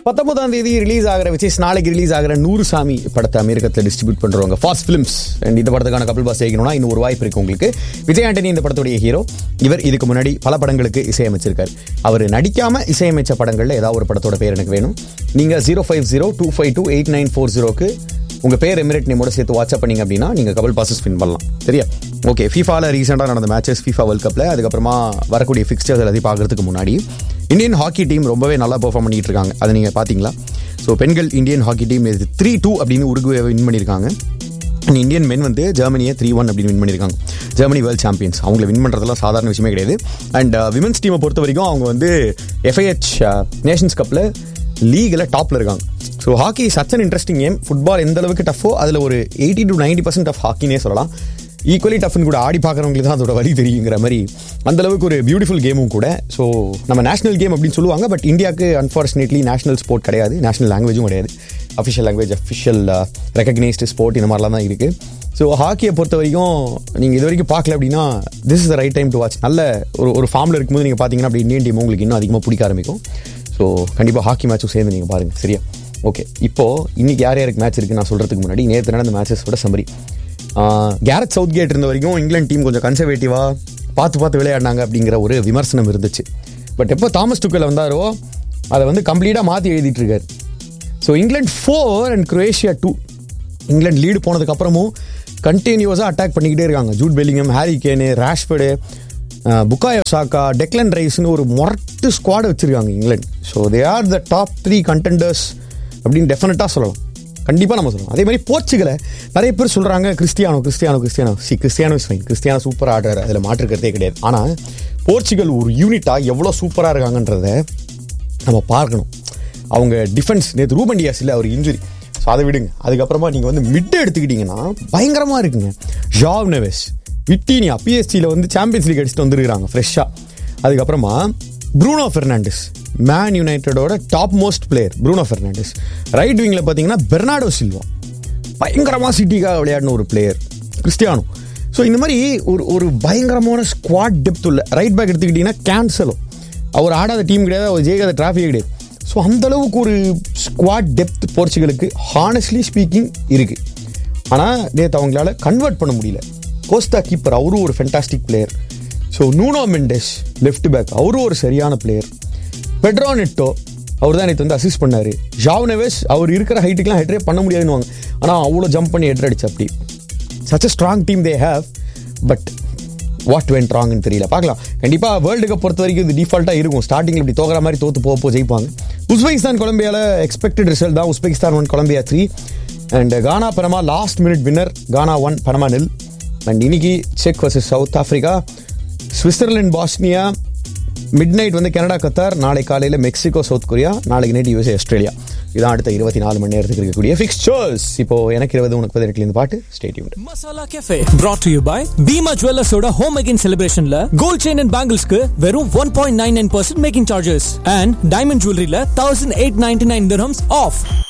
பத்தொன்பதாம் தேதி ரிலீஸ் ஆகிற விஜய் நாளைக்கு ரிலீஸ் ஆகிற நூறு சாமி படத்தை அமெரிக்கத்தில் டிஸ்ட்ரிபியூட் பண்றவங்க ஃபாஸ்ட் ஃபிலிம்ஸ் அண்ட் இந்த படத்துக்கான கபில் பாஸ் ஜெயிக்கணும்னா இன்னும் ஒரு வாய்ப்பு இருக்கு உங்களுக்கு விஜய் ஆண்டனி இந்த படத்துடைய ஹீரோ இவர் இதுக்கு முன்னாடி பல படங்களுக்கு இசையமைச்சிருக்காரு அவர் நடிக்காம இசையமைச்ச படங்கள்ல ஏதாவது ஒரு படத்தோட பேர் எனக்கு வேணும் நீங்க zero five zero two five two eight nine four ஜீரோக்கு உங்க பேர் எமிரேட் நேமோட சேர்த்து வாட்ஸ்அப் பண்ணீங்க அப்படின்னா நீங்க கபல் பாசஸ் வின் பண்ணலாம் சரியா ஓகே ஃபீஃபால ரீசெண்டாக நடந்த மேட்சஸ் ஃபீஃபா வேர்ல்ட் கப்ல அதுக்கப்புறமா வரக்கூடிய ஃபிக்ஸ்டர்ஸ் எல்லாத்தையும் பார்க்கறதுக்கு முன்னாடி இந்தியன் ஹாக்கி டீம் ரொம்பவே நல்லா பெர்ஃபார்ம் பண்ணிட்டு இருக்காங்க அதை நீங்க பாத்தீங்களா ஸோ பெண்கள் இந்தியன் ஹாக்கி டீம் இது த்ரீ டூ அப்படின்னு உருகுவே வின் பண்ணியிருக்காங்க And இந்தியன் மென் வந்து ஜெர்மனியை த்ரீ ஒன் அப்படின்னு வின் பண்ணியிருக்காங்க ஜெர்மனி வேர்ல்ட் சாம்பியன்ஸ் அவங்களை வின் பண்ணுறதுலாம் சாதாரண விஷயமே கிடையாது அண்ட் விமன்ஸ் டீமை பொறுத்த வரைக்கும் அவங்க வந்து எஃப்ஐஹெச் நேஷன்ஸ் கப்பில் லீகில் டாப்பில் இருக்காங்க so hockey such an interesting game football எந்த அளவுக்கு டஃபோ அதில் ஒரு eighty to ninety percent of ஹாக்கினே சொல்லலாம் ஈக்குவலி டஃப்னு கூட ஆடி பார்க்குறவங்களுக்கு தான் அதோட வழி தெரியுங்கிற மாதிரி அந்த அளவுக்கு ஒரு பியூட்டிஃபுல் கேமும் கூட ஸோ நம்ம நேஷனல் கேம் அப்படின்னு சொல்லுவாங்க பட் இந்தியாவுக்கு அன்ஃபார்ச்சுனேட்லி நேஷனல் ஸ்போர்ட் கிடையாது நேஷனல் லாங்குவேஜும் கிடையாது official language official recognised sport இந்த மாதிரிலாம் தான் இருக்குது ஸோ ஹாக்கியை பொறுத்த வரைக்கும் நீங்கள் இது வரைக்கும் பார்க்கல அப்படின்னா this is the right time to watch நல்ல ஒரு ஒரு ஃபார்மில் இருக்கும்போது நீங்கள் பார்த்தீங்கன்னா அப்படி இந்தியன் டீம் உங்களுக்கு இன்னும் அதிகமாக பிடிக்க ஆரம்பிக்கும் ஸோ கண்டிப்பாக ஹாக்கி மேட்சும் சேர்ந்து நீங்கள் பாருங்கள் சரியா ஓகே இப்போ இன்னைக்கு யார் யாருக்கு மேட்ச் இருக்குன்னு நான் சொல்கிறதுக்கு முன்னாடி நேற்று நடந்த மேட்சஸோட சம்மரி கேரட் சவுத் கேட் இருந்த வரைக்கும் இங்கிலாந்து டீம் கொஞ்சம் கன்சர்வேட்டிவாக பார்த்து பார்த்து விளையாடினாங்க அப்படிங்கிற ஒரு விமர்சனம் இருந்துச்சு பட் எப்போ தாமஸ் டுக்கல் வந்தாரோ அதை வந்து கம்ப்ளீட்டாக மாற்றி எழுதிட்டு இருக்காரு so England four and Croatia two England lead போனதுக்கு அப்புறமும் கண்டினியூஸாக அட்டாக் பண்ணிக்கிட்டே இருக்காங்க Jude Bellingham Harry Kane Rashford Bukayo Saka Declan ரைஸ்னு ஒரு மொரட்டு ஸ்குவாட் வச்சிருக்காங்க England so they are the top three contenders அப்படின்னு டெஃபினட்டாக சொல்லலாம் கண்டிப்பாக நம்ம சொல்லலாம் அதே மாதிரி போர்ச்சுகலை நிறைய பேர் சொல்கிறாங்க கிறிஸ்டியானோ கிறிஸ்டியானோ கிறிஸ்டியானோ சி Cristiano is fine Cristiano super ஆடுறாரு அதில் மாற்றுக்கிறதே கிடையாது ஆனால் போர்ச்சுகல் ஒரு யூனிட்டாக எவ்வளோ சூப்பராக இருக்காங்கன்றத நம்ம பார்க்கணும் அவங்க டிஃபென்ஸ் நேற்று ரூபண்டியாஸ் இல்லை அவர் இன்ஜுரி ஸோ அதை விடுங்க அதுக்கப்புறமா நீங்கள் வந்து மிட் எடுத்துக்கிட்டிங்கன்னா பயங்கரமாக இருக்குங்க ஜாவ் நெவெஸ் விட்டீனியா பிஎஸ்சியில் வந்து சாம்பியன்ஸ் லீக் அடிச்சுட்டு வந்துருக்காங்க ஃப்ரெஷ்ஷாக அதுக்கப்புறமா ப்ரூனோ ஃபெர்னாண்டிஸ் மேன் யுனைடடோட top most player Bruno Fernandes right விங்கில் பார்த்தீங்கன்னா பெர்னாடோ சில்வா பயங்கரமாக சிட்டிக்காக விளையாடின ஒரு பிளேயர் கிறிஸ்டியானோ ஸோ இந்த மாதிரி ஒரு ஒரு பயங்கரமான ஸ்குவாட் டெப்த் உள்ள ரைட் பேக் எடுத்துக்கிட்டிங்கன்னா கேன்சலும் அவர் ஆடாத டீம் கிடையாது அவர் ஜெயிக்காத டிராஃபியே கிடையாது ஸோ அந்த அளவுக்கு ஒரு ஸ்குவாட் டெப்த் போர்ச்சுகலுக்கு ஹானஸ்ட்லி ஸ்பீக்கிங் இருக்கு ஆனால் நேற்று அவங்களால கன்வெர்ட் பண்ண முடியல கோஸ்டா கீப்பர் அவரும் ஒரு fantastic player so Nuno Mendes left back அவரும் ஒரு சரியான பிளேயர் பெட்ரோ நெட்டோ அவர் தான் நேற்று வந்து அசிஸ்ட் பண்ணாரு ஜாவ் நெவஸ் அவர் இருக்கிற ஹைட்டுக்கெலாம் ஹெட்ரே பண்ண முடியாதுன்னு ஆனால் அவ்வளோ ஜம்ப் பண்ணி ஹெட்ரு அடிச்சு அப்படி such a strong team they have but what went ராங்னு தெரியல பார்க்கலாம் கண்டிப்பாக வேர்ல்டு கப் பொறுத்த வரைக்கும் இது டிஃபால்ட்டாக இருக்கும் ஸ்டார்டிங்கில் இப்படி தோக்கிற மாதிரி தோத்து போக போ ஜெயிப்பாங்க உஸ்பெகிஸ்தான் கொலம்பியாவில் எக்ஸ்பெக்டட் ரிசல்ட் தான் Uzbekistan one Colombia three and Ghana Panama last minute winner Ghana one Panama nil and இன்னைக்கு செக் versus South Africa Switzerland Bosnia midnight வந்து கனடா கத்தார் நாளை காலையில் மெக்சிகோ சவுத் கொரியா நாளைக்கு நைட் யூஎஸ்ஏ ஆஸ்திரேலியா இதான் அடுத்த இருபத்தி நாலு மணி நேரத்துக்கு இருக்கக்கூடிய ஃபிக்ஸ்டர்ஸ் இப்போ எனக்கு இருபது உனக்கு பதினெட்டுல இருந்து பாட்டு stadium masala cafe brought to you by Bhima ஜுவல்லர்ஸோட ஹோம் அகைன் செலிப்ரேஷன்ல கோல்ட் செயின் அண்ட் பேங்கிள்ஸ்க்கு வெறும் one point nine nine percent making charges and diamond ஜுவல்லரியில thousand eight ninety nine of